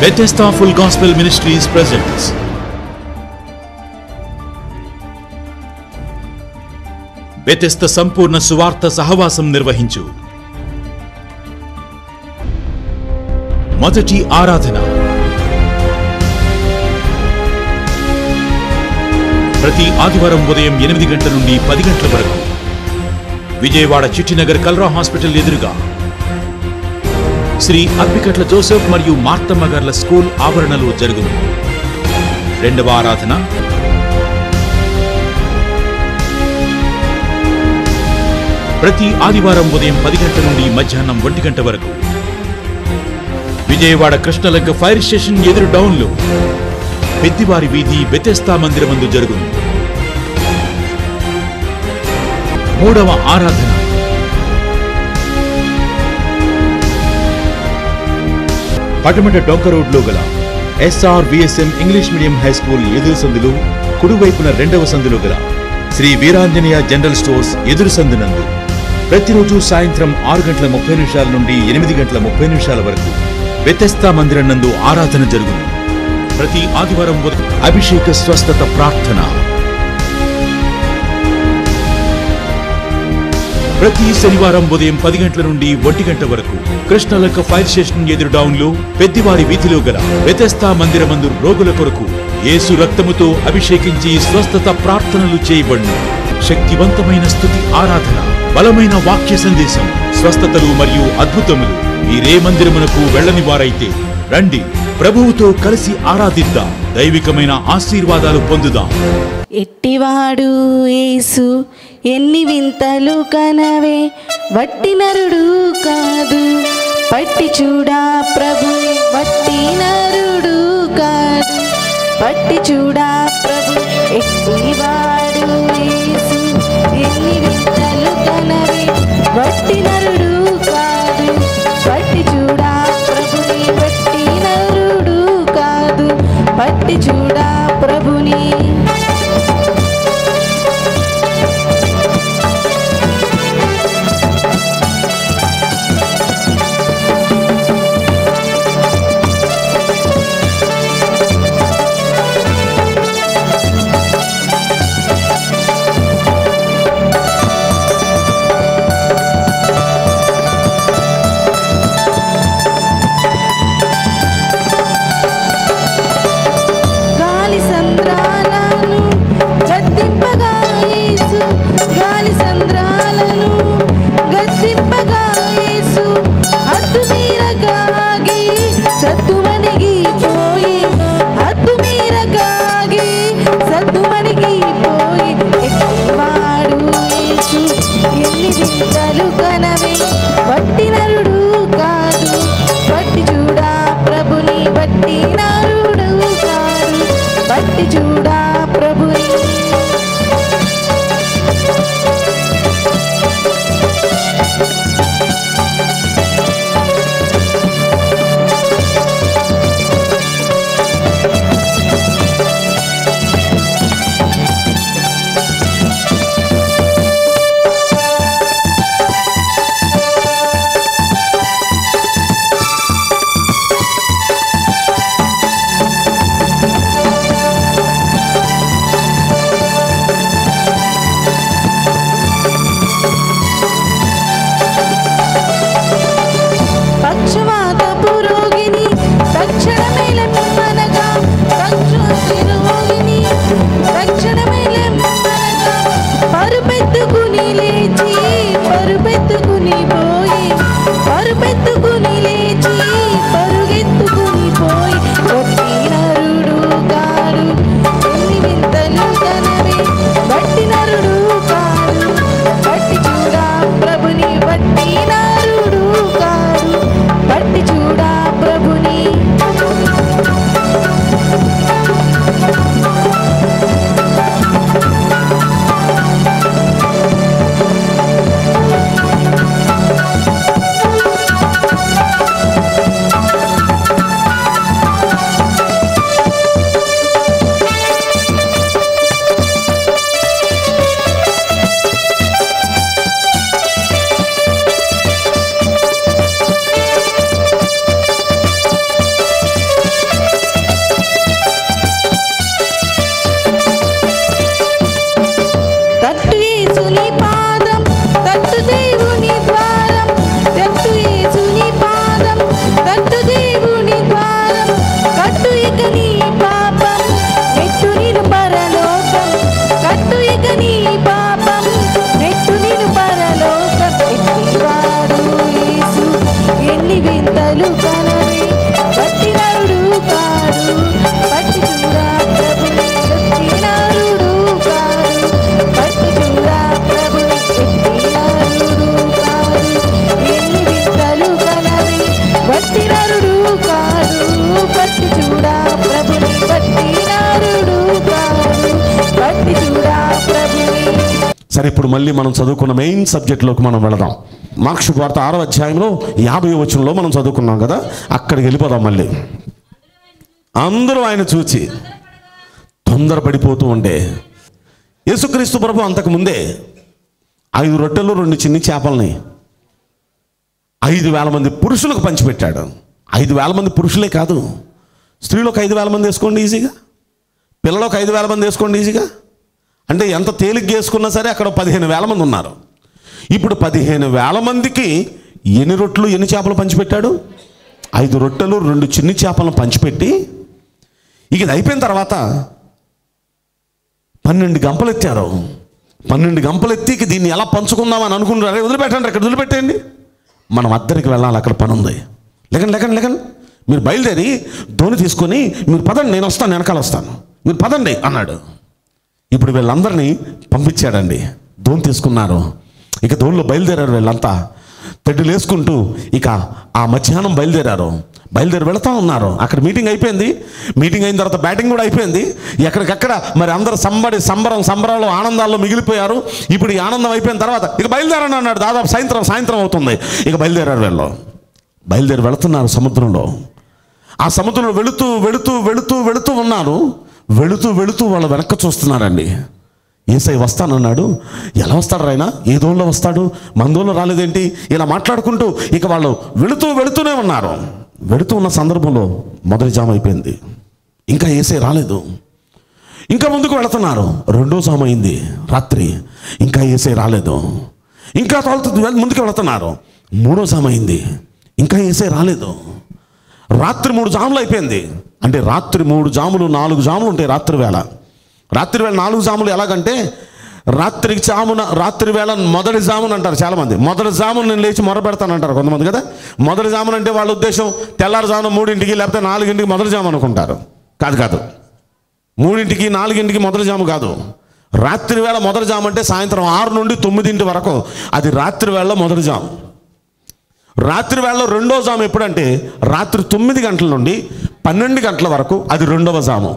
Bethesda Full Gospel Ministries presents Bethesda సంపూర్ణ సువార్త సహవాసం నిర్వహించు మొదటి ఆరాధన ప్రతి ఆదివారం ఉదయం ఎనిమిది గంటల నుండి పది గంటల వరకు విజయవాడ చిట్టినగర్ కల్రా హాస్పిటల్ ఎదురుగా శ్రీ అప్పికట్ల జోసెఫ్ మరియు మార్తమ్మ గార్ల స్కూల్ ఆవరణలో జరుగును రెండవ ఆరాధన ప్రతి ఆదివారం ఉదయం పది గంటల నుండి మధ్యాహ్నం ఒంటి గంట వరకు విజయవాడ కృష్ణలంక ఫైర్ స్టేషన్ ఎదురు డౌన్లో పెద్దివారి వీధి బెతెస్తా మందిరమందు జరుగును మూడవ ఆరాధన పటమట డొంక రోడ్లో గల S R V S M English medium high school ఎదురు సందులు కుడివైపున రెండవ సందులో గల శ్రీ వీరాంజనేయ జనరల్ స్టోర్స్ ఎదురు సందునందు ప్రతిరోజు సాయంత్రం ఆరు గంటల ముప్పై నిమిషాల నుండి ఎనిమిది గంటల ముప్పై నిమిషాల వరకు వ్యతస్థా మందిరం నందు ఆరాధన జరుగును ప్రతి ఆదివారం ఉదయం అభిషేక స్వస్థత ప్రార్థన ప్రతి శనివారం ఉదయం పది గంటల నుండి ఒంటి గంట వరకు కృష్ణలక్క ఫైర్ స్టేషన్ ఎదురు డౌన్ లో పెద్దివారి వీధిలో గల వ్యతస్థా మందిరమందు రోగుల కొరకు యేసు రక్తముతో అభిషేకించి స్వస్థత ప్రార్థనలు చేయబడును శక్తివంతమైన స్థుతి ఆరాధన బలమైన వాక్య సందేశం స్వస్థతలు మరియు అద్భుతములు మీరే మందిరమునకు వెళ్ళని వారైతే రండి ప్రభువుతో కలిసి ఆరాధిద్దాం దైవికమైన ఆశీర్వాదాలు పొందుదాం ఎట్టివాడు యేసు ఎన్ని వింతలు కనవే వట్టి నరుడు కాదు పట్టి చూడా ప్రభుని వట్టి నరుడు కాదు పట్టి చూడా ప్రభు ఎట్టివాడు యేసు ఎన్ని వింతలు కనవే వట్టి నరుడు కాదు పట్టి చూడా ప్రభుని వట్టి నరుడు కాదు పట్టి చూడా ప్రభుని గాలి సంద్రాలను గద్దింపగా యేసు గాలి సంద్రాలను గద్దింపగా యేసు హద్దు మీరగాగి సద్దుమణిగి పోయి హద్దు మీరగాగి సద్దుమణిగి పోయి ఎక్కివాడు యేసు ఎన్ని వింతలు కనవే వట్టి నరుడు కాదు వట్టి చూడా ప్రభుని వట్టి నరుడు కాదు వట్టి చూడా ప్రభుని సరే ఇప్పుడు మళ్ళీ మనం చదువుకున్న మెయిన్ సబ్జెక్ట్లోకి మనం వెళదాం మార్క్స్ వార్త ఆరో అధ్యాయంలో యాభై వచనంలో మనం చదువుకున్నాం కదా అక్కడికి వెళ్ళిపోదాం మళ్ళీ అందరూ ఆయన చూచి తొందరపడిపోతూ ఉండే యేసుక్రీస్తు ప్రభు అంతకు ముందే ఐదు రొట్టెలు రెండు చిన్ని చేపల్ని ఐదు వేల మంది పురుషులకు పంచిపెట్టాడు ఐదు వేల మంది పురుషులే కాదు స్త్రీలకు ఐదు వేల మంది వేసుకోండి ఈజీగా పిల్లలకు ఐదు వేల మంది వేసుకోండి ఈజీగా అంటే ఎంత తేలిగ్గా వేసుకున్నా సరే అక్కడ పదిహేను వేల మంది ఉన్నారు ఇప్పుడు పదిహేను వేల మందికి ఎన్ని రొట్టెలు ఎన్ని చేపలు పంచిపెట్టాడు ఐదు రొట్టెలు రెండు చిన్ని చేపలను పంచిపెట్టి ఇక ఇది అయిపోయిన తర్వాత పన్నెండు గంపలు ఎత్తారు పన్నెండు గంపలు ఎత్తి ఇక దీన్ని ఎలా పంచుకుందామని అనుకుంటున్నారు వదిలిపెట్టండి అక్కడ వదిలిపెట్టండి మనం అద్దరికి వెళ్ళాలి అక్కడ పని ఉంది లేకండి లేకండి లేకండి మీరు బయలుదేరి ధోని తీసుకొని మీరు పదండి నేను వస్తాను వెనకాల వస్తాను మీరు పదండి అన్నాడు ఇప్పుడు వీళ్ళందరినీ పంపించాడండి ధోని తీసుకున్నారు ఇక ధోనిలో బయలుదేరారు వీళ్ళంతా తెడ్డులు వేసుకుంటూ ఇక ఆ మధ్యాహ్నం బయలుదేరారు బయలుదేరి వెళతా ఉన్నారు అక్కడ మీటింగ్ అయిపోయింది మీటింగ్ అయిన తర్వాత బ్యాటింగ్ కూడా అయిపోయింది ఎక్కడికక్కడ మరి అందరూ సంబడి సంబరం సంబరాలు ఆనందాల్లో మిగిలిపోయారు ఇప్పుడు ఈ ఆనందం అయిపోయిన తర్వాత ఇక బయలుదేరని అన్నాడు దాదాపు సాయంత్రం సాయంత్రం అవుతుంది ఇక బయలుదేరారు వీళ్ళు బయలుదేరి వెళుతున్నారు సముద్రంలో ఆ సముద్రంలో వెళుతూ వెళుతూ వెళుతూ వెళుతూ ఉన్నారు వెళుతూ వెళుతూ వాళ్ళు వెనక్కి చూస్తున్నారండి ఏసై వస్తానన్నాడు ఎలా వస్తాడు రాయన ఏ దోన్లో వస్తాడు మన దోన్లో రాలేదేంటి ఇలా మాట్లాడుకుంటూ ఇక వాళ్ళు వెళుతూ వెళుతూనే ఉన్నారు వెళుతూ ఉన్న సందర్భంలో మొదటి జామ అయిపోయింది ఇంకా ఏసై రాలేదు ఇంకా ముందుకు వెళుతున్నారు రెండో జామ అయింది రాత్రి ఇంకా ఏసై రాలేదు ఇంకా తోలుతూ ముందుకు వెళుతున్నారు మూడో జామ అయింది ఇంకా ఏసై రాలేదు రాత్రి మూడు జాములు అయిపోయింది అంటే రాత్రి మూడు జాములు నాలుగు జాములు ఉంటాయి రాత్రి వేళ రాత్రి వేళ నాలుగు జాములు ఎలాగంటే రాత్రికి జామున రాత్రి వేళ మొదటి జామున అంటారు చాలామంది మొదటి జామున నేను లేచి మొరపెడతానంటారు కొంతమంది కదా మొదటి జామున అంటే వాళ్ళ ఉద్దేశం తెల్లారుజామున మూడింటికి లేకపోతే నాలుగింటికి మొదటి జాము అనుకుంటారు కాదు కాదు మూడింటికి నాలుగింటికి మొదటి జాము కాదు రాత్రి వేళ మొదటి జాము అంటే సాయంత్రం ఆరు నుండి తొమ్మిదింటి వరకు అది రాత్రి వేళ మొదటి జాము రాత్రి వేళలో రెండో జాము ఎప్పుడంటే రాత్రి తొమ్మిది గంటల నుండి పన్నెండు గంటల వరకు అది రెండవ జాము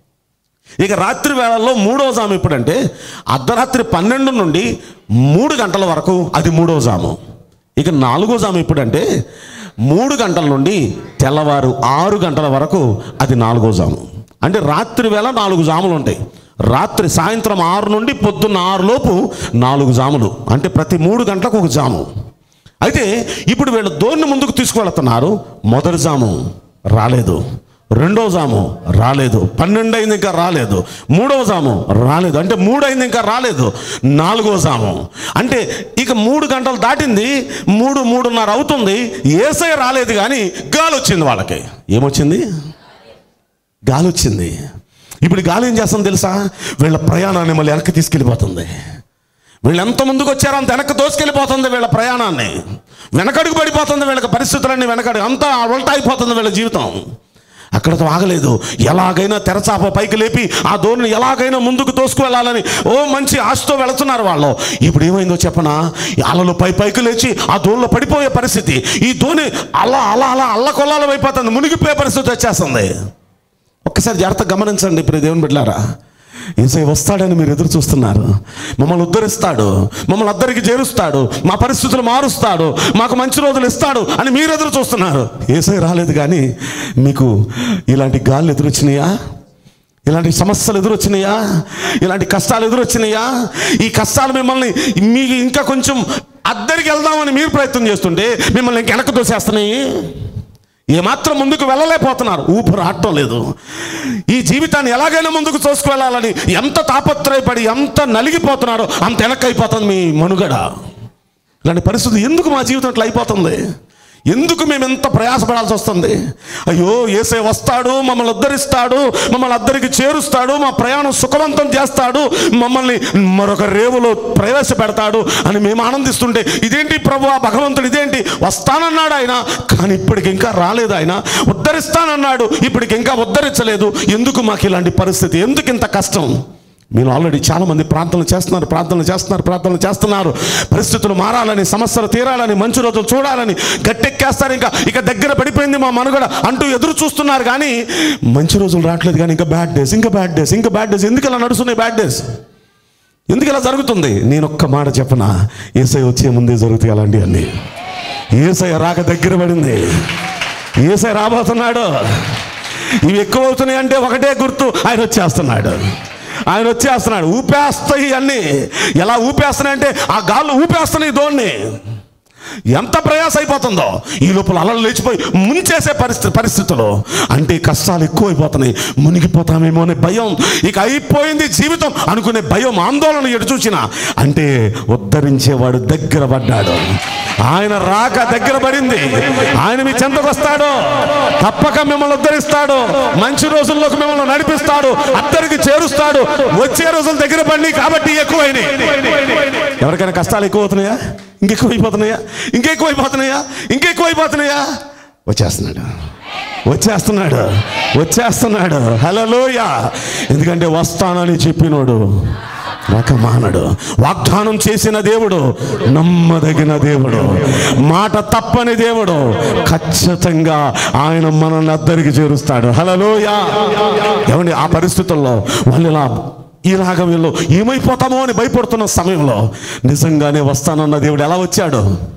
ఇక రాత్రి వేళల్లో మూడవ జాము ఎప్పుడంటే అర్ధరాత్రి పన్నెండు నుండి మూడు గంటల వరకు అది మూడవ జాము ఇక నాలుగో జాము ఎప్పుడంటే మూడు గంటల నుండి తెల్లవారు ఆరు గంటల వరకు అది నాలుగో జాము అంటే రాత్రి వేళ నాలుగు జాములు ఉంటాయి రాత్రి సాయంత్రం ఆరు నుండి పొద్దున్న ఆరు లోపు నాలుగు జాములు అంటే ప్రతి మూడు గంటలకు ఒక జాము అయితే ఇప్పుడు వీళ్ళు దోన్ని ముందుకు తీసుకువెళుతున్నారు మొదటి జాము రాలేదు రెండో జాము రాలేదు పన్నెండు అయింది ఇంకా రాలేదు మూడవ జాము రాలేదు అంటే మూడు అయింది ఇంకా రాలేదు నాలుగో జాము అంటే ఇక మూడు గంటలు దాటింది మూడు మూడున్నర అవుతుంది ఏసై రాలేదు కానీ గాలి వచ్చింది వాళ్ళకి ఏమొచ్చింది గాలి వచ్చింది ఇప్పుడు గాలి ఏం చేస్తుంది తెలుసా వీళ్ళ ప్రయాణాన్ని మళ్ళీ వెనక్కి తీసుకెళ్ళిపోతుంది వీళ్ళు ఎంత ముందుకు వచ్చారో అంత వెనక్కి దోసుకెళ్ళిపోతుంది వీళ్ళ ప్రయాణాన్ని వెనకడుగు పడిపోతుంది వీళ్ళకి పరిస్థితులన్నీ వెనకడు అంతా ఉల్టా అయిపోతుంది వీళ్ళ జీవితం అక్కడతో ఆగలేదు ఎలాగైనా తెరచాప పైకి లేపి ఆ దోణిని ఎలాగైనా ముందుకు తోసుకువెళ్ళాలని ఓ మంచి ఆశతో వెళుతున్నారు వాళ్ళు ఇప్పుడు ఏమైందో చెప్పనా ఈ అలలు పై పైకి లేచి ఆ దోణిలో పడిపోయే పరిస్థితి ఈ దోణి అలా అలా అలా అల్లకొల్లాలం అయిపోతుంది మునిగిపోయే పరిస్థితి వచ్చేస్తుంది ఒక్కసారి జాగ్రత్తగా గమనించండి ఇప్పుడు దేవుని బిడ్డారా ఏసై వస్తాడని మీరు ఎదురు చూస్తున్నారు మమ్మల్ని ఉద్ధరిస్తాడు మమ్మల్ని అద్దరికి చేరుస్తాడు మా పరిస్థితులు మారుస్తాడు మాకు మంచి రోజులు ఇస్తాడు అని మీరు ఎదురు చూస్తున్నారు ఏసై రాలేదు కానీ మీకు ఇలాంటి గాళ్ళు ఎదురొచ్చినాయా ఇలాంటి సమస్యలు ఎదురొచ్చినాయా ఇలాంటి కష్టాలు ఎదురొచ్చినాయా ఈ కష్టాలు మిమ్మల్ని మీకు ఇంకా కొంచెం అద్దరికి వెళ్దామని మీరు ప్రయత్నం చేస్తుంటే మిమ్మల్ని ఇంక వెనక్కి తోసేస్తున్నాయి ఏమాత్రం ముందుకు వెళ్ళలేకపోతున్నారు ఊపిరి ఆడటం లేదు ఈ జీవితాన్ని ఎలాగైనా ముందుకు తోసుకువెళ్ళాలని ఎంత తాపత్రయపడి ఎంత నలిగిపోతున్నారో అంత వెనక్కైపోతుంది మీ మనుగడ ఇలాంటి పరిస్థితి ఎందుకు మా జీవితం ఇట్లా అయిపోతుంది ఎందుకు మేము ఎంత ప్రయాసపడాల్సి వస్తుంది అయ్యో ఏసే వస్తాడు మమ్మల్ని ఉద్ధరిస్తాడు మమ్మల్ని అద్దరికి చేరుస్తాడు మా ప్రయాణం సుఖవంతం చేస్తాడు మమ్మల్ని మరొక రేవులో ప్రవేశపెడతాడు అని మేము ఆనందిస్తుంటే ఇదేంటి ప్రభు భగవంతుడు ఇదేంటి వస్తానన్నాడు ఆయన కానీ ఇప్పటికి ఇంకా రాలేదు ఆయన ఉద్ధరిస్తానన్నాడు ఇప్పటికి ఇంకా ఉద్ధరించలేదు ఎందుకు మాకు ఇలాంటి పరిస్థితి ఎందుకు ఇంత కష్టం మీరు ఆల్రెడీ చాలామంది ప్రార్థనలు చేస్తున్నారు ప్రార్థనలు చేస్తున్నారు ప్రార్థనలు చేస్తున్నారు పరిస్థితులు మారాలని సమస్యలు తీరాలని మంచి రోజులు చూడాలని గట్టెక్కేస్తారు ఇంకా ఇక దగ్గర పడిపోయింది మా మనుగడ అంటూ ఎదురు చూస్తున్నారు కానీ మంచి రోజులు రావట్లేదు కానీ ఇంకా బ్యాడ్ డేస్ ఇంకా బ్యాడ్ డేస్ ఇంకా బ్యాడ్ డేస్ ఎందుకు అలా నడుస్తున్నాయి బ్యాడ్ డేస్ ఎందుకు ఇలా జరుగుతుంది నేను ఒక్క మాట చెప్పనా ఏసై వచ్చే ముందే జరుగుతాయి అలాంటి అన్నీ ఏసై రాక దగ్గర పడింది ఏసై రాబోతున్నాడు ఇవి ఎక్కువ అవుతున్నాయి అంటే ఒకటే గుర్తు ఆయన వచ్చేస్తున్నాడు ఆయన వచ్చేస్తున్నాడు ఊపేస్తాయి అన్నీ ఎలా ఊపేస్తున్నాయి అంటే ఆ గాళ్ళు ఊపేస్తున్నాయి దోణ్ణి ఎంత ప్రయాస అయిపోతుందో ఈ లోపల అలలు లేచిపోయి ముంచేసే పరిస్థితి పరిస్థితులు అంటే కష్టాలు ఎక్కువైపోతున్నాయి మునిగిపోతామేమో అనే భయం ఇక అయిపోయింది జీవితం అనుకునే భయం ఆందోళన ఎటు చూసిన అంటే ఉద్ధరించేవాడు దగ్గర పడ్డాడు ఆయన రాక దగ్గర పడింది ఆయన మీ చెంతకు వస్తాడు తప్పక మిమ్మల్ని ఉద్ధరిస్తాడు మంచి రోజుల్లోకి మిమ్మల్ని నడిపిస్తాడు అద్దరికి చేరుస్తాడు వచ్చే రోజులు దగ్గర పడి కాబట్టి ఎక్కువైనాయి ఎవరికైనా కష్టాలు ఎక్కువ అవుతున్నాయా ఇంకెక్కువైపోతున్నాయా ఇంకెక్కువైపోతున్నాయా ఇంకెక్కువైపోతున్నాయా వచ్చేస్తున్నాడు వచ్చేస్తున్నాడు వచ్చేస్తున్నాడు హలోయ ఎందుకంటే వస్తానని చెప్పినోడు రకమానడు వాగ్దానం చేసిన దేవుడు నమ్మదగిన దేవుడు మాట తప్పని దేవుడు ఖచ్చితంగా ఆయన మనల్ని అద్దరికి చేరుస్తాడు హలోయ ఏమండి ఆ పరిస్థితుల్లో వాళ్ళు ఇలా ఇలాగ వీళ్ళు ఏమైపోతామో అని భయపడుతున్న సమయంలో నిజంగానే వస్తానన్న దేవుడు ఎలా వచ్చాడు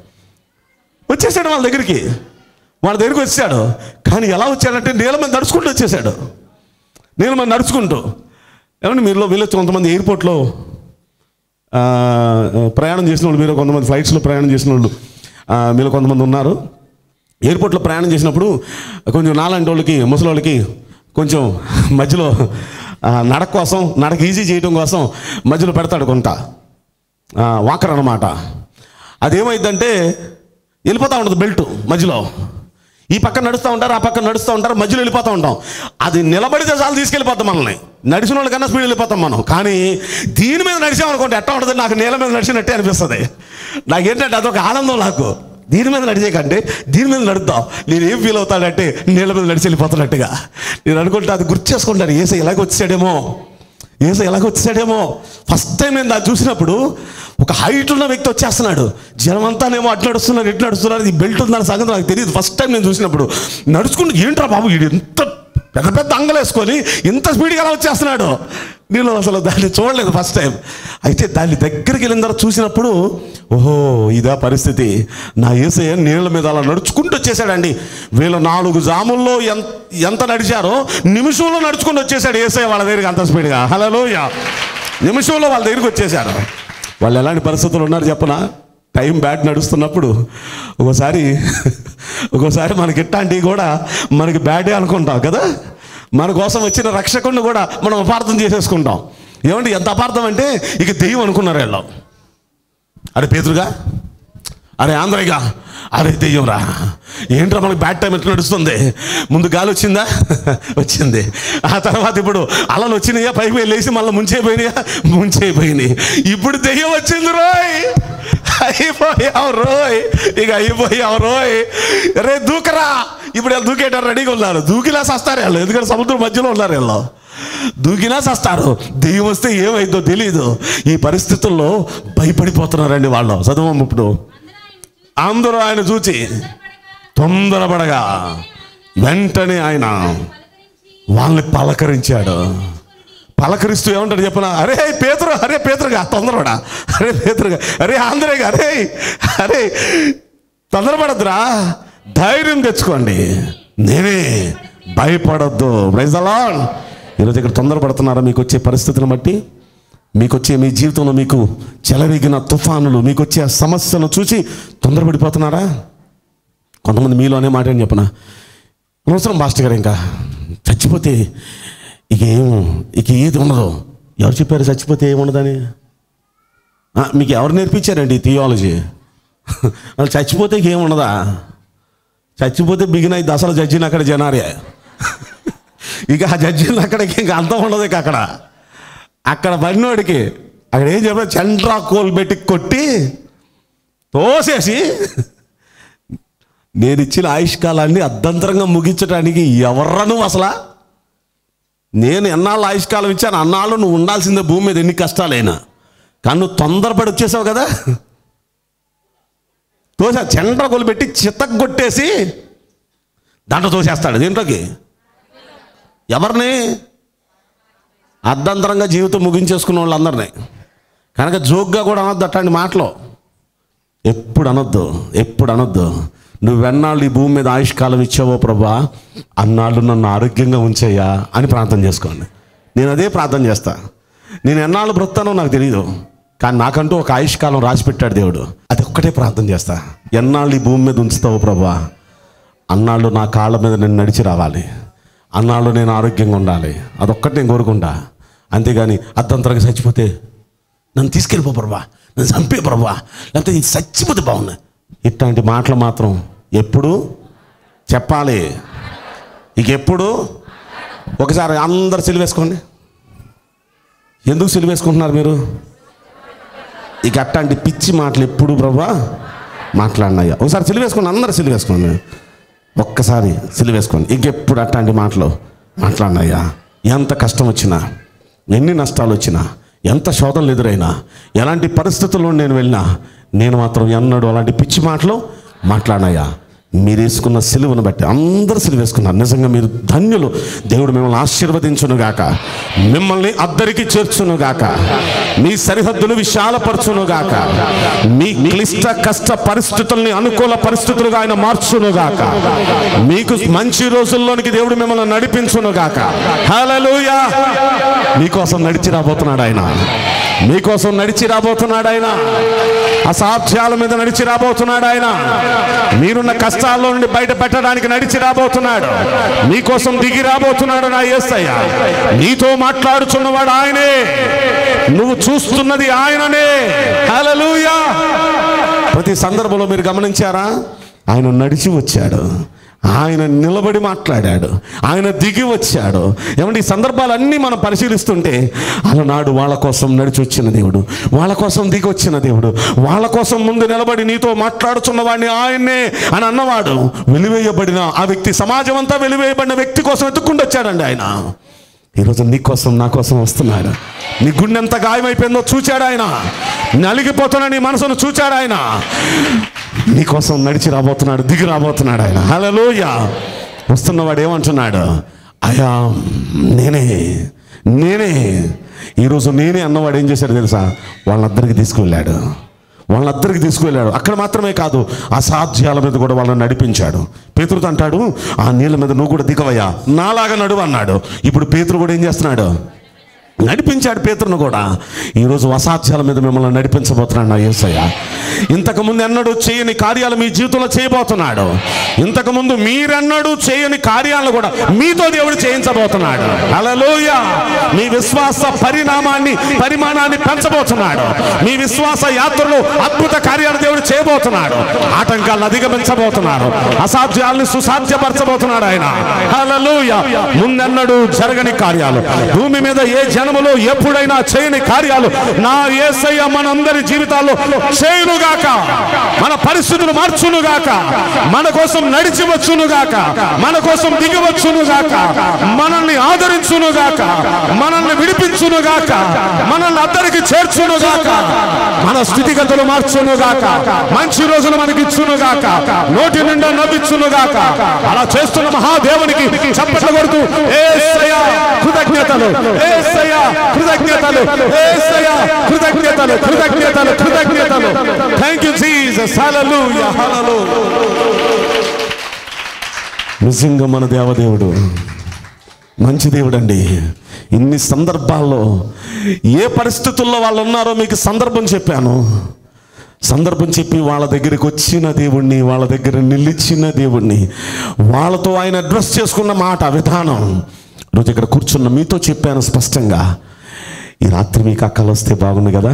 వచ్చేసాడు వాళ్ళ దగ్గరికి వాళ్ళ దగ్గరికి వచ్చాడు కానీ ఎలా వచ్చాడంటే నీళ్ళ మీద నడుచుకుంటూ వచ్చేసాడు నీళ్ళ మీద నడుచుకుంటూ ఏమంటే మీలో వీళ్ళు కొంతమంది ఎయిర్పోర్ట్లో ఆ, ప్రయాణం చేసిన వాళ్ళు మీరు కొంతమంది ఫ్లైట్స్లో ప్రయాణం చేసిన వాళ్ళు ఆ, మీలో కొంతమంది ఉన్నారు ఎయిర్పోర్ట్లో ప్రయాణం చేసినప్పుడు కొంచెం నాలాంటి వాళ్ళకి ముసలి వాళ్ళకి కొంచెం మధ్యలో ఆ, నడక కోసం నడక ఈజీ చేయడం కోసం మధ్యలో పెడతాడు కొంత ఆ, వాకర్ అనమాట అదేమైందంటే వెళ్ళిపోతూ ఉంటుంది బెల్ట్ మధ్యలో ఈ పక్కన నడుస్తూ ఉంటారు ఆ పక్కన నడుస్తూ ఉంటారు మధ్యలో వెళ్ళిపోతూ ఉంటాం అది నిలబడితే చాలు తీసుకెళ్ళిపోతాం మనల్ని నడిచిన వాళ్ళకన్నా స్పీడ్ వెళ్ళిపోతాం మనం కానీ దీని మీద నడిచామనుకోండి ఎట్లా ఉంటుంది నాకు నేల మీద నడిచినట్టే అనిపిస్తుంది నాకేంటంటే అదొక ఆనందం నాకు దీని మీద నడిచే కంటే దీని మీద నడుద్దాం నేను ఏం ఫీల్ అవుతాడంటే నీళ్ళ మీద నడిచి వెళ్ళిపోతున్నట్టుగా నేను అనుకుంటే అది గుర్తు చేసుకుంటాను ఏసై ఎలాగ వచ్చాడేమో ఏసో ఎలాగ వచ్చాడేమో ఫస్ట్ టైం నేను దాన్ని చూసినప్పుడు ఒక హైట్ ఉన్న వ్యక్తి వచ్చేస్తున్నాడు జనమంతానేమో అట్లా నడుస్తున్నారు ఎట్లా నడుస్తున్నారు ఈ బెల్ట్ ఉందన్న సంగతి నాకు తెలియదు ఫస్ట్ టైం నేను చూసినప్పుడు నడుచుకుంటూ ఏంట్రా బాబు వీడు ఎంత పెద్ద పెద్ద అంగలేసుకొని ఇంత స్పీడ్గా ఎలా వచ్చేస్తున్నాడు నేను అసలు దాన్ని చూడలేదు ఫస్ట్ టైం అయితే దాన్ని దగ్గరికి వెళ్ళిన తర్వాత చూసినప్పుడు ఓహో ఇదా పరిస్థితి నా ఏసయ్య నీళ్ళ మీద అలా నడుచుకుంటూ వచ్చేసాడండి వీళ్ళు నాలుగు జాముల్లో ఎంత ఎంత నడిచారో నిమిషంలో నడుచుకుంటూ వచ్చేసాడు ఏసయ్య వాళ్ళ దగ్గరికి అంత స్పీడ్గా హలోయ నిమిషంలో వాళ్ళ దగ్గరికి వచ్చేసారు వాళ్ళు ఎలాంటి పరిస్థితులు ఉన్నారు చెప్పనా టైం బ్యాట్ నడుస్తున్నప్పుడు ఒకసారి ఒక్కోసారి మనకి ఇట్లాంటివి కూడా మనకి బ్యాడే అనుకుంటాం కదా మన కోసం వచ్చిన రక్షకుడిని కూడా మనం అపార్థం చేసేసుకుంటాం ఏమంటే ఎంత అపార్థం అంటే ఇక దెయ్యం అనుకున్నారు వీళ్ళు అరే పేతురుగా అరే ఆంధ్రయ్యగా అరే దెయ్యం రా ఏంట్రా మనకి బ్యాడ్ టైం ఎట్లా నడుస్తుంది ముందు గాలి వచ్చిందా వచ్చింది ఆ తర్వాత ఇప్పుడు అలలు వచ్చినాయా పైకి వెళ్ళేసి మళ్ళీ ముంచైపోయినాయా ముంచైపోయినాయి ఇప్పుడు దెయ్యం వచ్చింది రోయ్ అయిపోయావు రోయ్ ఇక అయిపోయావు రోయ్ రే దూకరా ఇప్పుడు వీళ్ళు దూకేటారు రెడీగా ఉన్నారు దూకిలా సస్తారు వాళ్ళు ఎందుకంటే సముద్రం మధ్యలో ఉన్నారు వీళ్ళు దూకినా సస్తారు దెయ్యం వస్తే ఏమైందో తెలియదు ఈ పరిస్థితుల్లో భయపడిపోతున్నారండి వాళ్ళు చదువు ఇప్పుడు అందరూ ఆయన చూచి తొందరపడగా వెంటనే ఆయన వాళ్ళని పలకరించాడు పలకరిస్తూ ఏమంటాడు చెప్పనా అరే పేతురు అరే పేతురుగా తొందరపడా అరే పేతురుగా అరే ఆంధ్రేగా అరే అరే తొందరపడద్దురా ధైర్యం తెచ్చుకోండి నేనే భయపడొద్దు ప్రైజ్ అలా ఈరోజు ఇక్కడ తొందరపడుతున్నారా మీకు వచ్చే పరిస్థితిని బట్టి మీకు వచ్చే మీ జీవితంలో మీకు చెలరేగిన తుఫానులు మీకు వచ్చే సమస్యను చూసి తొందరపడిపోతున్నారా కొంతమంది మీలోనే మాట అని చెప్పనా అనవసరం మాస్టర్ గారు ఇంకా చచ్చిపోతే ఇక ఏం ఇక ఏది ఉండదు ఎవరు చెప్పారు చచ్చిపోతే ఏముండదని ఆ, మీకు ఎవరు నేర్పించారండి థియాలజీ వాళ్ళు చచ్చిపోతే ఇక ఏముండదా చచ్చిపోతే బిగిన ఈ దశల జడ్జిని అక్కడ జనారే ఇక ఆ జడ్జిని అక్కడికి ఇంకా అంతం ఉండదు ఇక అక్కడ అక్కడ పడినోడికి అక్కడ ఏం చెప్పారు చండ్రా కోల్ పెట్టి కొట్టి తోసేసి నేను ఇచ్చిన ఆయుష్కాలాన్ని అర్ధంతరంగా ముగించడానికి ఎవర్రా నువ్వు అసలా నేను ఎన్నాళ్ళు ఆయుష్కాలం ఇచ్చాను అన్నాళ్ళు నువ్వు ఉండాల్సిందే భూమి మీద ఎన్ని కష్టాలైనా కానీ నువ్వు తొందరపడి వచ్చేసావు కదా తోసా చెండ్ర కొలు పెట్టి చిత్తకు కొట్టేసి దాంట్లో తోసేస్తాడు దీంట్లోకి ఎవరిని అర్ధంతరంగా జీవితం ముగించేసుకున్న వాళ్ళందరినీ కనుక జోక్గా కూడా అనొద్దు అట్లాంటి మాటలు ఎప్పుడు అనొద్దు ఎప్పుడు అనొద్దు నువ్వెన్నాళ్ళు ఈ భూమి మీద ఆయుష్కాలం ఇచ్చావో ప్రభా అన్నాళ్ళు నన్ను ఆరోగ్యంగా ఉంచేయ్యా అని ప్రార్థన చేసుకోండి నేను అదే ప్రార్థన చేస్తా నేను ఎన్నాళ్ళు బ్రతానో నాకు తెలియదు కానీ నాకంటూ ఒక ఆయుష్కాలం రాసిపెట్టాడు దేవుడు అది ఒక్కటే ప్రార్థన చేస్తా ఎన్నాళ్ళు ఈ భూమి మీద ఉంచుతావో ప్రభా అన్నాళ్ళు నా కాళ్ళ మీద నేను నడిచి రావాలి అన్నాళ్ళు నేను ఆరోగ్యంగా ఉండాలి అదొక్కటి నేను కోరుకుంటా అంతేగాని అర్ధంతరంగా చచ్చిపోతే నన్ను తీసుకెళ్ళిపో ప్రభా నన్ను చంపే ప్రభా లేకపోతే ఇది చచ్చిపోతే బాగుంది ఇట్లాంటి మాటలు మాత్రం ఎప్పుడు చెప్పాలి ఇక ఎప్పుడు ఒకసారి అందరు సిలివేసుకోండి ఎందుకు సిలివేసుకుంటున్నారు మీరు ఇక అట్లాంటి పిచ్చి మాటలు ఎప్పుడు ప్రభా మాట్లాడినాయ్యా ఒకసారి సిలివేసుకోండి అందరు సిలివేసుకోండి ఒక్కసారి సిలివేసుకోండి ఇంకెప్పుడు అట్లాంటి మాటలు మాట్లాడినాయ్యా ఎంత కష్టం వచ్చినా ఎన్ని నష్టాలు వచ్చినా ఎంత శోధనలు ఎదురైనా ఎలాంటి పరిస్థితుల్లో నేను వెళ్ళినా నేను మాత్రం ఎన్నడూ అలాంటి పిచ్చి మాటలు మాట్లాడినాయా మీరు వేసుకున్న సిలువను బట్టి అందరు సిలువ వేసుకున్నారు నిజంగా మీరు ధన్యులు దేవుడు మిమ్మల్ని ఆశీర్వదించును గాక మిమ్మల్ని అద్దరికి చేర్చును గాక మీ సరిహద్దులు విశాలపరచును గాక మీ క్లిష్ట కష్ట పరిస్థితుల్ని అనుకూల పరిస్థితులుగా ఆయన మార్చును గాక మీకు మంచి రోజుల్లోనికి దేవుడు మిమ్మల్ని నడిపించును గాక హల్లెలూయా మీకోసం నడిచి రాబోతున్నాడు ఆయన మీకోసం నడిచి రాబోతున్నాడు ఆయన అసాధ్యాల మీద నడిచి రాబోతున్నాడు ఆయన మీరున్న కష్టాల్లో నుండి బయట పెట్టడానికి నడిచి రాబోతున్నాడు మీకోసం దిగి రాబోతున్నాడు నా యేసయ్య నీతో మాట్లాడుచున్నవాడు ఆయనే నువ్వు చూస్తున్నది ఆయననే హల్లెలూయా ప్రతి సందర్భంలో మీరు గమనించారా ఆయన నడిచి వచ్చాడు ఆయన నిలబడి మాట్లాడాడు ఆయన దిగి వచ్చాడు ఏమంటే ఈ సందర్భాలన్నీ మనం పరిశీలిస్తుంటే అలనాడు వాళ్ళ కోసం నడిచి వచ్చిన దేవుడు వాళ్ళ కోసం దిగి వచ్చిన దేవుడు వాళ్ళ కోసం ముందు నిలబడి నీతో మాట్లాడుతున్న వాడిని ఆయన్నే అని అన్నవాడు వెలివేయబడిన ఆ వ్యక్తి సమాజం అంతా వెలివేయబడిన వ్యక్తి కోసం ఎత్తుక్కుంటూ వచ్చాడండి ఆయన ఈరోజు నీ కోసం నా కోసం వస్తున్నాడు నీ గుండె ఎంత గాయమైపోయిందో చూచాడు ఆయన నలిగిపోతున్న నీ మనసును చూచాడు ఆయన నీ కోసం నడిచి రాబోతున్నాడు దిగి రాబోతున్నాడు ఆయన హలోయ వస్తున్నవాడు ఏమంటున్నాడు అయా నేనే నేనే ఈరోజు నేనే అన్నవాడు ఏం చేశాడు తెలుసా వాళ్ళందరికీ తీసుకువెళ్ళాడు వాళ్ళందరికీ తీసుకువెళ్ళాడు అక్కడ మాత్రమే కాదు అసాధ్యాల మీద కూడా వాళ్ళని నడిపించాడు పేతురుతో అంటాడు ఆ నీళ్ళ మీద నువ్వు కూడా దిగవయ్యా నాలాగా నడువు అన్నాడు ఇప్పుడు పేతురు కూడా ఏం చేస్తున్నాడు నడిపించాడు పేతురును కూడా ఈరోజు అసాధ్యాల మీద మిమ్మల్ని నడిపించబోతున్నాడు నా యేసయ్య ఇంతకుముందు ఎన్నడూ చేయని కార్యాలు మీ జీవితంలో చేయబోతున్నాడు ఇంతకుముందు మీరెన్నడూ చేయని కార్యాలను కూడా మీతో దేవుడు చేయించబోతున్నాడు హల్లెలూయ మీ విశ్వాస పరిణామాన్ని పరిమాణాన్ని పెంచబోతున్నాడు మీ విశ్వాస యాత్రలో అద్భుత కార్యాలు దేవుడు చేయబోతున్నాడు ఆటంకాలను అధిగమించబోతున్నారు అసాధ్యాలను సుసాధ్యపరచబోతున్నాడు ఆయన హల్లెలూయ ముందెన్నడూ జరగని కార్యాలు భూమి మీద ఏ జనములో ఎప్పుడైనా చేయని కార్యాలు నా యేసయ్య మనందరి జీవితాల్లో చేయునుగాక మన పరిస్థితులు మార్చునుగాక మన కోసం నడిచి వచ్చునుగాక మన కోసం దిగి వచ్చునుగాక మనల్ని ఆదరించునుగాక మనల్ని విడిపించునుగాక మనల్ని అందరికి చేర్చునుగాక మన స్థితిగతులు మార్చునుగాక మంచి రోజులు మనకి ఇచ్చునుగాక నోటి నిండా నవ్విచ్చునుగాక అలా చేస్తున్న మహాదేవునికి చప్పట్లు కొడుతూ ఏసయ్య కృతజ్ఞతలు ఏసయ్య కృతజ్ఞతలు ఏసయ్య కృతజ్ఞతలు కృతజ్ఞతలు కృతజ్ఞతలు thank you Jesus hallelujah hallelujah నిజంగా మన దేవదేవుడు మంచి దేవుడు అండి ఇన్ని సందర్భాల్లో ఏ పరిస్థితుల్లో వాళ్ళు ఉన్నారో మీకు సందర్భం చెప్పాను సందర్భం చెప్పి వాళ్ళ దగ్గరికి వచ్చిన దేవుణ్ణి వాళ్ళ దగ్గర నిలిచిన దేవుణ్ణి వాళ్ళతో ఆయన అడ్రస్ చేసుకున్న మాట విధానం రోజు ఇక్కడ కూర్చున్న మీతో చెప్పాను స్పష్టంగా ఈ రాత్రి మీకు అక్కలు వస్తే బాగుంది కదా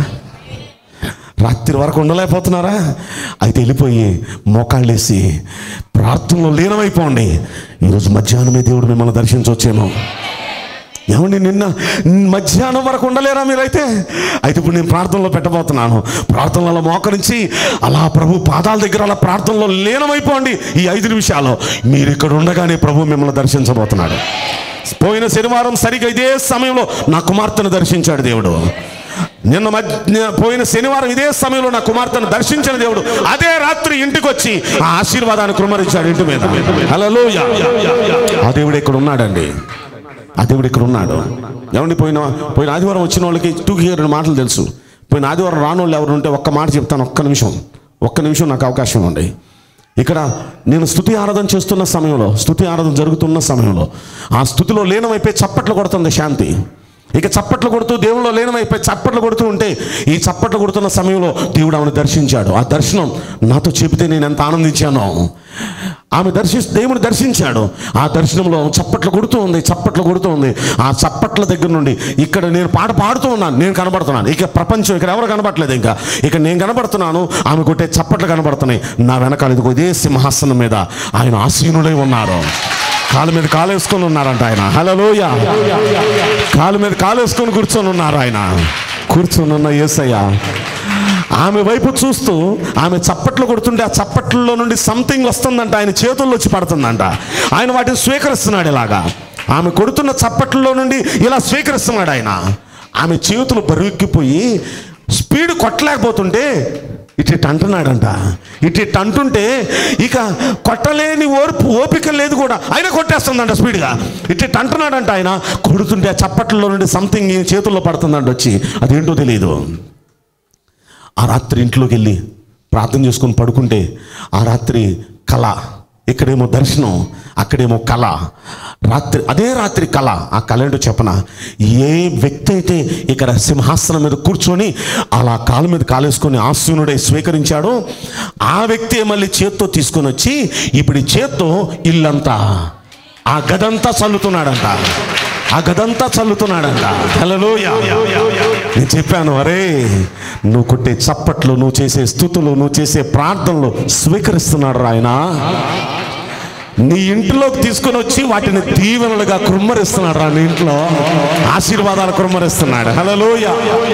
రాత్రి వరకు ఉండలేకపోతున్నారా అయితే వెళ్ళిపోయి మోకాళ్ళేసి ప్రార్థనలో లీనమైపోండి ఈరోజు మధ్యాహ్నమే దేవుడు మిమ్మల్ని దర్శించవచ్చేమో ఏమండి నిన్న మధ్యాహ్నం వరకు ఉండలేరా మీరైతే అయితే ఇప్పుడు నేను ప్రార్థనలో పెట్టబోతున్నాను ప్రార్థనలో మోకరించి అలా ప్రభు పాదాల దగ్గర అలా ప్రార్థనలో లీనమైపోండి ఈ ఐదు నిమిషాలు మీరు ఇక్కడ ఉండగానే ప్రభు మిమ్మల్ని దర్శించబోతున్నాడు పోయిన శనివారం సరిగ్గా ఇదే సమయంలో నా కుమార్తెను దర్శించాడు దేవుడు నిన్న మధ్య పోయిన శనివారం ఇదే సమయంలో నా కుమార్తెను దర్శించిన దేవుడు అదే రాత్రి ఇంటికి వచ్చి ఆ ఆశీర్వాదాన్ని కుమరించాడు ఇంటి మీద హల్లెలూయ ఆ దేవుడు ఇక్కడ ఉన్నాడండి ఆ దేవుడు ఇక్కడ ఉన్నాడు ఏమండి పోయిన పోయిన ఆదివారం వచ్చిన వాళ్ళకి టూ రెండు మాటలు తెలుసు పోయిన ఆదివారం రానోళ్ళు ఎవరు ఉంటే ఒక్క మాట చెప్తాను ఒక్క నిమిషం ఒక్క నిమిషం నాకు అవకాశం ఉంది ఇక్కడ నేను స్థుతి ఆరాధన చేస్తున్న సమయంలో స్థుతి ఆరాధన జరుగుతున్న సమయంలో ఆ స్థుతిలో లీనమైపోయి చప్పట్లు కొడుతుంది శాంతి ఇక చప్పట్లు కొడుతూ దేవుళ్ళు లీనమైపోయి చప్పట్లు కొడుతూ ఉంటే ఈ చప్పట్లు కొడుతున్న సమయంలో దేవుడు ఆమెను దర్శించాడు ఆ దర్శనం నాతో చెబితే నేను ఎంత ఆనందించానో ఆమె దర్శి దేవుని దర్శించాడు ఆ దర్శనంలో చప్పట్లు కొడుతూ ఉంది చప్పట్లు కొడుతూ ఉంది ఆ చప్పట్ల దగ్గర నుండి ఇక్కడ నేను పాట పాడుతూ ఉన్నాను నేను కనబడుతున్నాను ఇక ప్రపంచం ఇక్కడ ఎవరు కనబడట్లేదు ఇంకా ఇక నేను కనబడుతున్నాను ఆమె కొట్టే చప్పట్లు కనబడుతున్నాయి నా వెనకాల ఇదిగో ఇదే సింహాసనం మీద ఆయన ఆసీనుడై ఉన్నారు కాలు మీద కాలు వేసుకొని ఉన్నారంట ఆయన హలోయ కాలు మీద కాలు వేసుకొని కూర్చొని ఉన్నారు ఆయన కూర్చొని ఉన్న ఏసయ్య ఆమె వైపు చూస్తూ ఆమె చప్పట్లు కొడుతుంటే ఆ చప్పట్లలో నుండి సంథింగ్ వస్తుందంట ఆయన చేతుల్లో వచ్చి పడుతుందంట ఆయన వాటిని స్వీకరిస్తున్నాడు ఇలాగా ఆమె కొడుతున్న చప్పట్లలో నుండి ఇలా స్వీకరిస్తున్నాడు ఆయన ఆమె చేతులు బరువెక్కిపోయి స్పీడ్ కొట్టలేకపోతుంటే ఇటు ఇటు అంటున్నాడంట ఇటు ఇటు అంటుంటే ఇక కొట్టలేని ఓర్పు ఓపిక లేదు కూడా ఆయన కొట్టేస్తుందంట స్పీడ్గా ఇటు ఇటు అంటున్నాడంట ఆయన కొడుతుంటే ఆ చప్పట్లలో నుండి సంథింగ్ ఈ చేతుల్లో పడుతుందంట వచ్చి అదేంటో తెలియదు ఆ రాత్రి ఇంట్లోకి వెళ్ళి ప్రార్థన చేసుకొని పడుకుంటే ఆ రాత్రి కళ ఇక్కడేమో దర్శనం అక్కడేమో కళ రాత్రి అదే రాత్రి కళ ఆ కళ ఏంటో చెప్పన ఏ వ్యక్తి అయితే ఇక్కడ సింహాసనం మీద కూర్చొని అలా కాలు మీద కాలేసుకొని ఆసీనుడై స్వీకరించాడో ఆ వ్యక్తి మళ్ళీ చేత్తో తీసుకొని వచ్చి ఇప్పుడు ఈ చేత్తో ఇల్లంతా ఆ గదంతా చల్లుతున్నాడంట ఆ గదంతా చల్లుతున్నాడంట హల్లెలూయ నేను చెప్పాను అరే నువ్వు కొట్టే చప్పట్లు నువ్వు చేసే స్థుతులు నువ్వు చేసే ప్రార్థనలు స్వీకరిస్తున్నాడు ఆయన నీ ఇంటిలోకి తీసుకొని వచ్చి వాటిని దీవెనలుగా కుమ్మరిస్తున్నాడు రా నీ ఇంట్లో ఆశీర్వాదాలు కుమ్మరిస్తున్నాడు హలోయ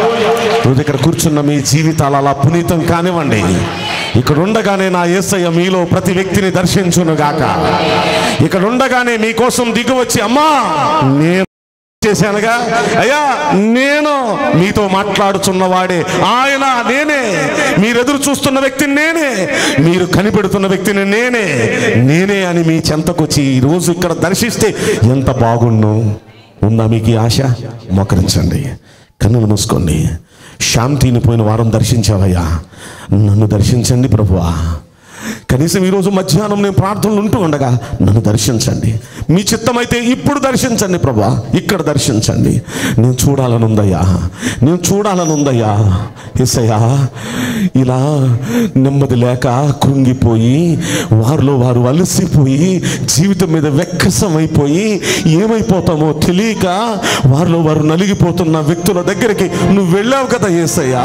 రోజు ఇక్కడ కూర్చున్న మీ జీవితాలు అలా పునీతం కానివ్వండి ఇక్కడ ఉండగానే నా యేసయ్య మీలో ప్రతి వ్యక్తిని దర్శించును గాక ఇక్కడ ఉండగానే మీకోసం దిగువచ్చి అమ్మా నేను చేశానుగా అయ్యా నేను మీతో మాట్లాడుచున్నవాడే ఆయన నేనే మీరు ఎదురు చూస్తున్న వ్యక్తిని నేనే మీరు కనిపెడుతున్న వ్యక్తిని నేనే నేనే అని మీ చెంతకొచ్చి ఈ రోజు ఇక్కడ దర్శిస్తే ఎంత బాగుండు ఉందా మీకు ఈ ఆశ మోకరించండి కన్నులు మూసుకోండి శాంతిని పోయిన వారం దర్శించావయ్యా నన్ను దర్శించండి ప్రభువా కనీసం ఈరోజు మధ్యాహ్నం నేను ప్రార్థనలు ఉంటూ ఉండగా నన్ను దర్శించండి మీ చిత్తమైతే ఇప్పుడు దర్శించండి ప్రభా ఇక్కడ దర్శించండి నేను చూడాలనుందయ్యా నేను చూడాలనుందయ్యా ఎసయ్యా ఇలా నెమ్మది లేక కృంగిపోయి వారిలో వారు అలసిపోయి జీవితం మీద వెక్కసమైపోయి ఏమైపోతామో తెలియక వారిలో వారు నలిగిపోతున్న వ్యక్తుల దగ్గరికి నువ్వు వెళ్ళావు కదా ఏసయ్యా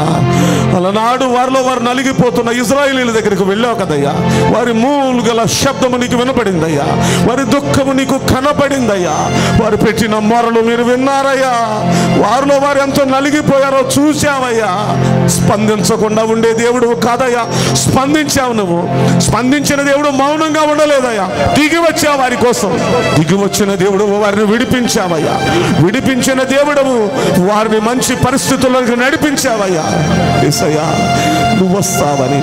అలనాడు వారిలో వారు నలిగిపోతున్న ఇజ్రాయిలీల దగ్గరికి వెళ్ళావు కదయ్యా వారి మూలు గల శబ్దము నీకు వినపడిందయ్యా వారి దుఃఖము నీకు కనపడిందయ్యా వారు పెట్టిన మొరలు మీరు విన్నారయ్యా వారిలో వారు ఎంతో నలిగిపోయారో చూశావయ్యా స్పందించకుండా ఉండే దేవుడు కాదయ్యా స్పందించావు నువ్వు స్పందించిన దేవుడు మౌనంగా ఉండలేదయ్యా దిగి వచ్చావు వారి కోసం దిగి వచ్చిన దేవుడు వారిని విడిపించావయ్యా విడిపించిన దేవుడవు వారిని మంచి పరిస్థితులకు నడిపించావయ్యా ఏసయ్యా నువ్వు వస్తావని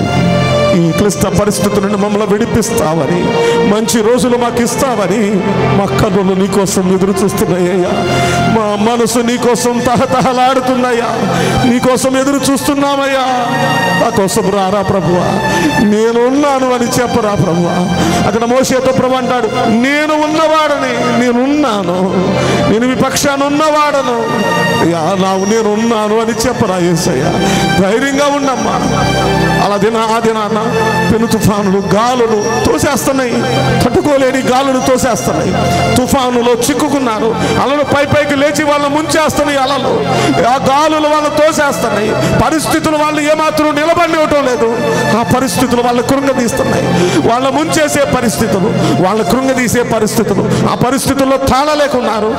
ఈ క్లిష్ట పరిస్థితుల నుండి మమ్మల్ని విడిపిస్తావని మంచి రోజులు మాకు ఇస్తావని మా కన్నులు నీకోసం ఎదురు చూస్తున్నాయ్యా మా మనసు నీకోసం తహతహలాడుతున్నాయా నీకోసం ఎదురు చూస్తున్నామయ్యా నా కోసం రారా ప్రభువా నేను ఉన్నాను అని చెప్పరా ప్రభువా అక్కడ మోసేతో ప్రభు అంటాడు నేను ఉన్నవాడని నేను ఉన్నాను నేను మీ పక్షాన ఉన్నవాడను యా నా నేను ఉన్నాను అని చెప్పరా ఏసయ్యా ధైర్యంగా ఉండమ్మా అలా దిన ఆ దినాన పెను తుఫానులు గాలులు తోసేస్తున్నాయి తట్టుకోలేని గాలులు తోసేస్తున్నాయి తుఫానులో చిక్కుకున్నారు అలలు పై పైకి లేచి వాళ్ళు ముంచేస్తున్నాయి అలలు ఆ గాలులు వాళ్ళు తోసేస్తున్నాయి పరిస్థితులు వాళ్ళు ఏమాత్రం నిలబడివటం లేదు ఆ పరిస్థితులు వాళ్ళు కృంగదీస్తున్నాయి వాళ్ళ ముంచేసే పరిస్థితులు వాళ్ళ కృంగదీసే పరిస్థితులు ఆ పరిస్థితుల్లో తాళలేకున్నారు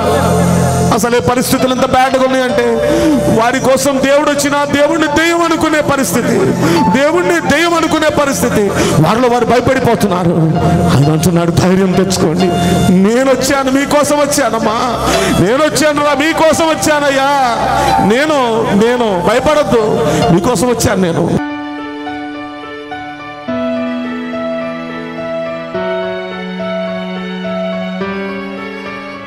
అసలు ఈ పరిస్థితులు ఎంత బ్యాడ్గా ఉన్నాయంటే వారి కోసం దేవుడు వచ్చిన దేవుడిని దెయ్యం అనుకునే పరిస్థితి దేవుణ్ణి దెయ్యం అనుకునే పరిస్థితి వారిలో వారు భయపడిపోతున్నారు ఆయన అంటున్నాడు ధైర్యం తెచ్చుకోండి నేను వచ్చాను మీకోసం వచ్చానమ్మా నేను వచ్చాను రా మీకోసం వచ్చానయ్యా నేను నేను భయపడద్దు మీకోసం వచ్చాను నేను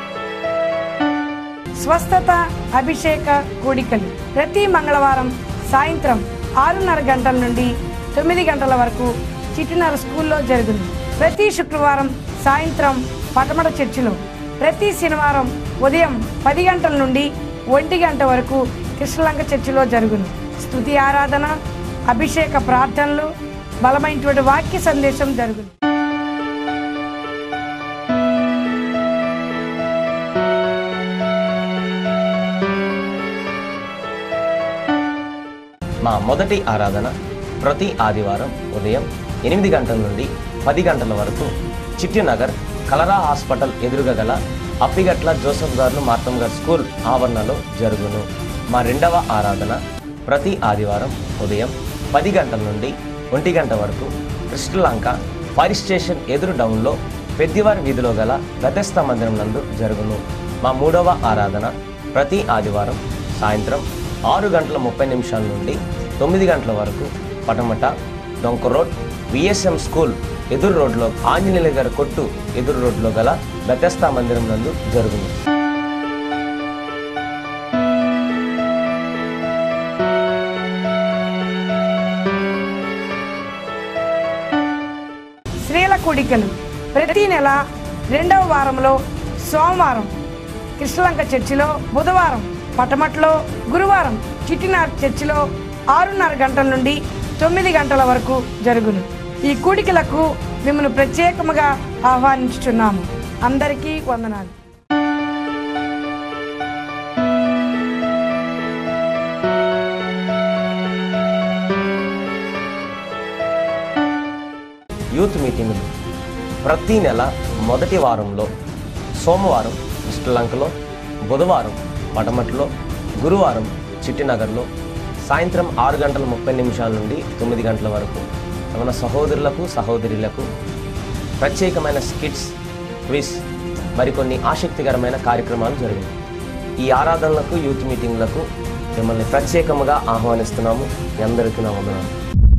స్వస్థత అభిషేక కూడికలు ప్రతి మంగళవారం సాయంత్రం ఆరున్నర గంటల నుండి తొమ్మిది గంటల వరకు చిట్టినర స్కూల్లో జరుగును ప్రతి శుక్రవారం సాయంత్రం పటమట చర్చిలో ప్రతి శనివారం ఉదయం పది గంటల నుండి ఒంటి గంట వరకు కృష్ణలంక చర్చిలో జరుగును స్తుతి ఆరాధన అభిషేక ప్రార్థనలు బలమైనటువంటి వాక్య సందేశం జరుగును మా మొదటి ఆరాధన ప్రతి ఆదివారం ఉదయం ఎనిమిది గంటల నుండి పది గంటల వరకు చిట్టినగర్ కలరా హాస్పిటల్ ఎదురుగా గల అప్పిగట్ల జోసఫ్ గారు మార్తం గారు స్కూల్ ఆవరణలో జరుగును మా రెండవ ఆరాధన ప్రతి ఆదివారం ఉదయం పది గంటల నుండి ఒంటి గంట వరకు కృష్ణలంక ఫైర్ స్టేషన్ ఎదురు డౌన్లో పెద్దివారి వీధిలో గల గతస్థ మందిరం నందు జరుగును మా మూడవ ఆరాధన ప్రతి ఆదివారం సాయంత్రం ఆరు గంటల ముప్పై నిమిషాల నుండి తొమ్మిది గంటల వరకు పటమట డొంక రోడ్ విఎస్ఎం స్కూల్ ఎదురు రోడ్లో ఆంజనేయుల గారి కొట్టు ఎదురు రోడ్లో గల బెతస్తా మందిరం నందు జరుగును స్త్రీల కూడికలు ప్రతి నెల రెండవ వారంలో సోమవారం కృష్ణలంక చర్చిలో బుధవారం పటమట్లో గురువారం చిట్టినార్ చర్చిలో ఆరున్నర గంటల నుండి తొమ్మిది గంటల వరకు జరుగును ఈ కూడికలకు మిమ్మల్ని ప్రత్యేకముగా ఆహ్వానించుచున్నాము అందరికీ వందనాలు యూత్ మీటింగులు ప్రతి నెల మొదటి వారంలో సోమవారం శ్రీలంకలో బుధవారం పటమట్లో గురువారం చిట్టినగర్లో సాయంత్రం ఆరు గంటల ముప్పై నిమిషాల నుండి తొమ్మిది గంటల వరకు మన సహోదరులకు సహోదరులకు ప్రత్యేకమైన స్కిట్స్ క్విజ్ మరికొన్ని ఆసక్తికరమైన కార్యక్రమాలు జరిగాయి ఈ ఆరాధనలకు యూత్ మీటింగ్లకు మిమ్మల్ని ప్రత్యేకముగా ఆహ్వానిస్తున్నాము మీ అందరికీ నా వందనాలు